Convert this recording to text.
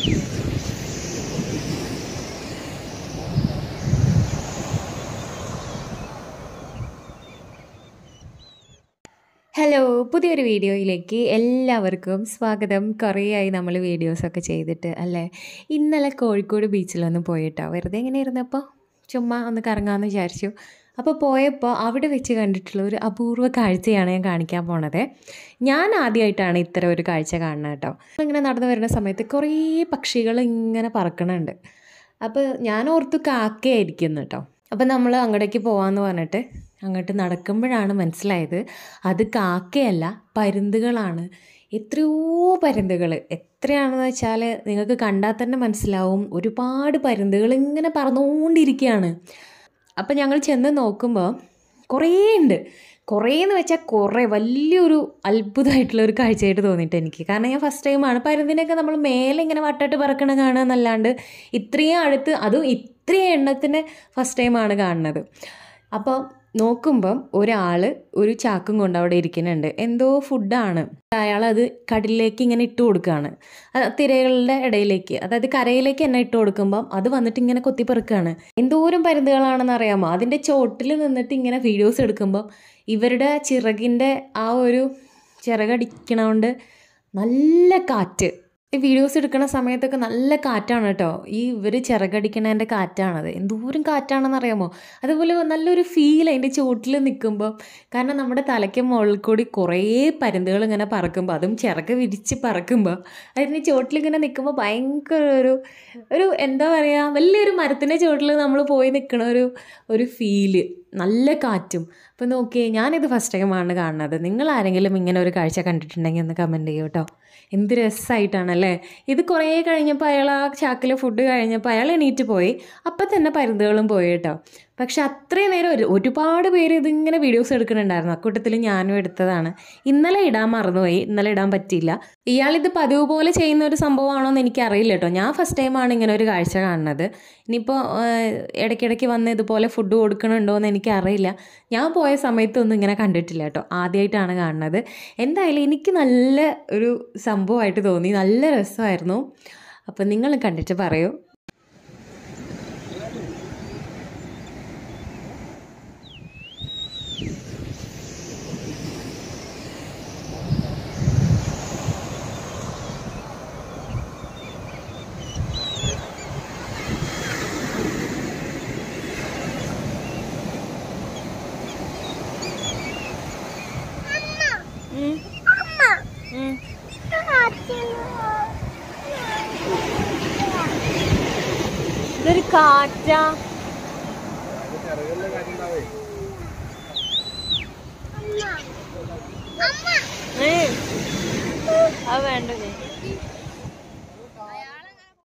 hello പുതിയൊരു വീഡിയോയിലേക്ക് എല്ലാവർക്കും സ്വാഗതം കുറേയായി നമ്മൾ വീഡിയോസൊക്കെ ചെയ്തിട്ട് അല്ലേ ഇന്നലെ കോഴിക്കോട് ബീച്ചിലൊന്ന് പോയിട്ടോ വെറുതെ ഇങ്ങനെ ഇരുന്നപ്പോൾ ചുമ്മാ ഒന്ന് കറങ്ങാമെന്ന് വിചാരിച്ചു അപ്പോൾ പോയപ്പോൾ അവിടെ വെച്ച് കണ്ടിട്ടുള്ള ഒരു അപൂർവ കാഴ്ചയാണ് ഞാൻ കാണിക്കാൻ പോണത് ഞാൻ ആദ്യമായിട്ടാണ് ഇത്തരം ഒരു കാഴ്ച കാണുന്നത് കേട്ടോ ഇങ്ങനെ നടന്നു വരുന്ന സമയത്ത് കുറേ പക്ഷികൾ ഇങ്ങനെ പറക്കണുണ്ട് അപ്പോൾ ഞാൻ ഓർത്തു കാക്കയായിരിക്കുന്നു കേട്ടോ അപ്പം നമ്മൾ അങ്ങോട്ടേക്ക് പോകാമെന്ന് പറഞ്ഞിട്ട് അങ്ങോട്ട് നടക്കുമ്പോഴാണ് മനസ്സിലായത് അത് കാക്കയല്ല പരുന്തുകളാണ് എത്രയോ പരുന്തുകൾ എത്രയാണെന്ന് വെച്ചാൽ നിങ്ങൾക്ക് കണ്ടാൽ തന്നെ മനസ്സിലാവും ഒരുപാട് പരുന്തുകൾ ഇങ്ങനെ പറന്നുകൊണ്ടിരിക്കുകയാണ് അപ്പം ഞങ്ങൾ ചെന്ന് നോക്കുമ്പോൾ കുറേ ഉണ്ട് കുറേ എന്ന് വെച്ചാൽ കുറേ വലിയൊരു അത്ഭുതമായിട്ടുള്ള ഒരു കാഴ്ചയായിട്ട് തോന്നിയിട്ട് എനിക്ക് കാരണം ഞാൻ ഫസ്റ്റ് ടൈമാണ് പരുന്തിനൊക്കെ നമ്മൾ മേലെ ഇങ്ങനെ വട്ടട്ട് പറക്കണ കാണുക എന്നല്ലാണ്ട് ഇത്രയും അടുത്ത് അതും ഇത്രയും എണ്ണത്തിന് ഫസ്റ്റ് ടൈമാണ് കാണുന്നത് അപ്പോൾ നോക്കുമ്പം ഒരാൾ ഒരു ചാക്കും കൊണ്ട് അവിടെ ഇരിക്കുന്നുണ്ട് എന്തോ ഫുഡാണ് അയാൾ അത് കടലിലേക്ക് ഇങ്ങനെ ഇട്ട് കൊടുക്കുകയാണ് അത് തിരകളുടെ ഇടയിലേക്ക് അതായത് കരയിലേക്ക് തന്നെ ഇട്ട് കൊടുക്കുമ്പം അത് വന്നിട്ട് ഇങ്ങനെ കൊത്തിപ്പെറുക്കുകയാണ് എന്തോരം പരുന്തുകളാണെന്ന് അറിയാമോ അതിൻ്റെ ചോട്ടിൽ നിന്നിട്ട് ഇങ്ങനെ വീഡിയോസ് എടുക്കുമ്പം ഇവരുടെ ചിറകിൻ്റെ ആ ഒരു ചിറകടിക്കണോണ്ട് നല്ല കാറ്റ് ഈ വീഡിയോസ് എടുക്കുന്ന സമയത്തൊക്കെ നല്ല കാറ്റാണ് കേട്ടോ ഈ ഇവർ ചിറകടിക്കണതിൻ്റെ കാറ്റാണത് എന്തോരം കാറ്റാണെന്ന് അറിയാമോ അതുപോലെ നല്ലൊരു ഫീൽ അതിൻ്റെ ചുവട്ടിൽ നിൽക്കുമ്പോൾ കാരണം നമ്മുടെ തലയ്ക്ക് മുകളിൽ കൂടി കുറേ പരുന്തുകൾ ഇങ്ങനെ പറക്കുമ്പോൾ അതും ചിറക് വിരിച്ച് പറക്കുമ്പോൾ അതിൻ്റെ ചുവട്ടിൽ ഇങ്ങനെ നിൽക്കുമ്പോൾ ഭയങ്കര ഒരു ഒരു എന്താ പറയുക വലിയൊരു മരത്തിൻ്റെ ചുവട്ടിൽ നമ്മൾ പോയി നിൽക്കണ ഒരു ഒരു ഫീല് നല്ല കാറ്റും അപ്പോൾ നോക്കിയേ ഞാനിത് ഫസ്റ്റ് ടൈമാണ് കാണുന്നത് നിങ്ങൾ ആരെങ്കിലും ഇങ്ങനെ ഒരു കാഴ്ച കണ്ടിട്ടുണ്ടെങ്കിൽ ഒന്ന് കമൻറ്റ് ചെയ്യൂ കേട്ടോ എന്ത് രസമായിട്ടാണല്ലേ ഇത് കുറേ കഴിഞ്ഞപ്പോൾ അയാൾ ആ ചാക്കിൽ ഫുഡ് കഴിഞ്ഞപ്പോൾ അയാൾ എണീറ്റ് പോയി അപ്പം തന്നെ പരുന്തുകളും പോയി കേട്ടോ പക്ഷെ അത്രയും നേരം ഒരു ഒരുപാട് പേര് ഇതിങ്ങനെ വീഡിയോസ് എടുക്കുന്നുണ്ടായിരുന്നു അക്കൂട്ടത്തിൽ ഞാനും എടുത്തതാണ് ഇന്നലെ ഇടാൻ മറന്നുപോയി ഇന്നലെ ഇടാൻ പറ്റിയില്ല ഇയാളിത് പതിവ് പോലെ ചെയ്യുന്ന ഒരു സംഭവമാണോ എന്ന് എനിക്കറിയില്ല കേട്ടോ ഞാൻ ഫസ്റ്റ് ടൈമാണ് ഇങ്ങനെ ഒരു കാഴ്ച കാണുന്നത് ഇനിയിപ്പോൾ ഇടയ്ക്കിടയ്ക്ക് വന്ന് ഇതുപോലെ ഫുഡ് കൊടുക്കണുണ്ടോ എന്ന് എനിക്കറിയില്ല ഞാൻ പോയ സമയത്തൊന്നും ഇങ്ങനെ കണ്ടിട്ടില്ല കേട്ടോ ആദ്യമായിട്ടാണ് കാണുന്നത് എന്തായാലും എനിക്ക് നല്ല ഒരു സംഭവമായിട്ട് തോന്നി നല്ല രസമായിരുന്നു അപ്പം നിങ്ങൾ കണ്ടിട്ട് പറയൂ ഇതൊരു കാറ്റാ അത് വേണ്ടത്